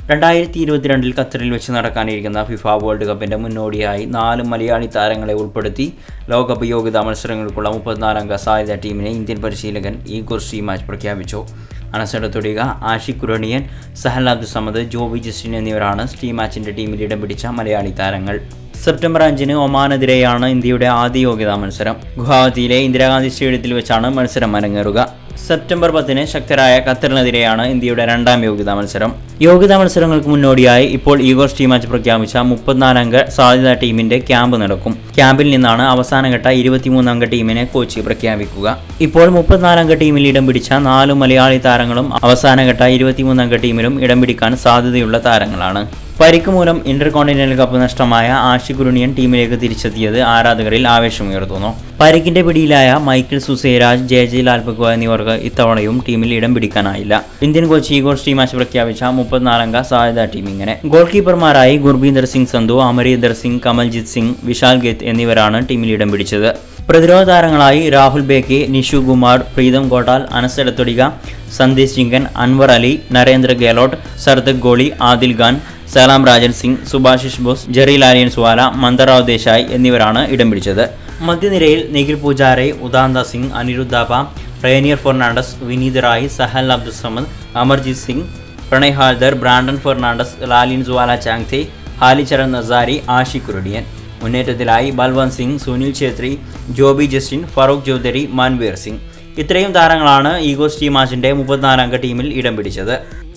രണ്ടായിരത്തി ഇരുപത്തിരണ്ടിൽ ഖത്തറിൽ വെച്ച് നടക്കാനിരിക്കുന്ന ഫിഫ വേൾഡ് കപ്പിന്റെ മുന്നോടിയായി നാല് മലയാളി താരങ്ങളെ ഉൾപ്പെടുത്തി ലോകകപ്പ് യോഗ്യതാ മത്സരങ്ങൾക്കുള്ള മുപ്പത്തിനാലംഗ സാധ്യത ടീമിനെ ഇന്ത്യൻ പരിശീലകൻ ഈഗോർ ഷീ മാച്ച് പ്രഖ്യാപിച്ചു അനസെടത്തൊടിക ആഷിഖ് കുരണിയൻ സഹൽ അബ്ദുൽ സമദ് ജോബി ജസ്റ്റിൻ എന്നിവരാണ് സ്റ്റീ മാച്ചിന്റെ ടീമിൽ ഇടം പിടിച്ച മലയാളി താരങ്ങൾ സെപ്റ്റംബർ അഞ്ചിന് ഒമാനെതിരെയാണ് ഇന്ത്യയുടെ ആദ്യ യോഗ്യതാ മത്സരം ഗുവാഹത്തിയിലെ ഇന്ദിരാഗാന്ധി സ്റ്റേഡിയത്തിൽ വെച്ചാണ് മത്സരം അരങ്ങേറുക സെപ്റ്റംബർ പത്തിന് ശക്തരായ ഖത്തറിനെതിരെയാണ് ഇന്ത്യയുടെ രണ്ടാം യോഗ്യതാ മത്സരം യോഗ്യതാ മത്സരങ്ങൾക്ക് മുന്നോടിയായി ഇപ്പോൾ ഈഗോർ ടീം മാച്ച് പ്രഖ്യാപിച്ച മുപ്പത്തിനാലംഗ സാധ്യതാ ടീമിന്റെ ക്യാമ്പ് നടക്കും ക്യാമ്പിൽ നിന്നാണ് അവസാനഘട്ട ഇരുപത്തിമൂന്നംഗ ടീമിനെ കോച്ച് പ്രഖ്യാപിക്കുക ഇപ്പോൾ മുപ്പത്തിനാലംഗ ടീമിൽ ഇടം പിടിച്ച നാല് മലയാളി താരങ്ങളും അവസാനഘട്ട ഇരുപത്തിമൂന്നംഗ ടീമിലും ഇടം പിടിക്കാൻ സാധ്യതയുള്ള താരങ്ങളാണ് പരിക്ക് മൂലം ഇന്റർ കോണ്ടിനെന്റൽ കപ്പ് നഷ്ടമായ ആഷിഖ് കുരുണിയൻ ടീമിലേക്ക് തിരിച്ചെത്തിയത് ആരാധകരിൽ ആവേശമുയർത്തുന്നു പരിക്കിന്റെ പിടിയിലായ മൈക്കിൾ സുസേരാജ് ജെ ജെ ലാൽപക്വ എന്നിവർക്ക് ഇത്തവണയും ടീമിൽ ഇടം പിടിക്കാനായില്ല Indian coach Igor team match പ്രഖ്യാപിച്ച മുപ്പത്തിനാലംഗ സാധ്യതാ ടീം ഇങ്ങനെ ഗോൾ കീപ്പർമാരായി ഗുർബീന്ദർ സിംഗ് സന്ധു അമരീന്ദർ സിംഗ് കമൽജിത് സിംഗ് വിശാൽ ഗെത്ത് എന്നിവരാണ് ടീമിൽ ഇടം പിടിച്ചത് പ്രതിരോധ താരങ്ങളായി രാഹുൽ ബേക്കെ നിഷു കുമാർ പ്രീതം ഗോട്ടാൽ അനസ് എടത്തൊടിക സന്ദേശ് ചിങ്കൻ അൻവർ അലി നരേന്ദ്ര ഗെഹ്ലോട്ട് സർദക് ഗോളി ആദിൽ ഖാൻ സലാം രാജൻ സിംഗ് സുഭാഷിഷ് ബോസ് ജെറി ലാലിയൻ സുവാല മന്ദറാവ് ദേശായ് എന്നിവരാണ് ഇടം പിടിച്ചത് മധ്യനിരയിൽ Nikhil പൂജാരെ Udanta Singh അനിരുദ്ധാപ Rainier Fernandez Vineeth Rai Sahal Abdul Samad Amarjeet Singh Pranay Haldar Brandon Fernandez ലാലിൻ സുവാല ചാങ്തെ ഹാലിചരൺ നസാരി Ashi കുരുടിയൻ മുന്നേറ്റത്തിലായി Balwant Singh Sunil Chhetri Joby Justin Farooq Chaudhary മാൻവീർ Singh ഇത്രയും താരങ്ങളാണ് ഈഗോസ് ടീം മാച്ചിൻ്റെ മുപ്പത്തിനാലംഗ ടീമിൽ ഇടം പിടിച്ചത്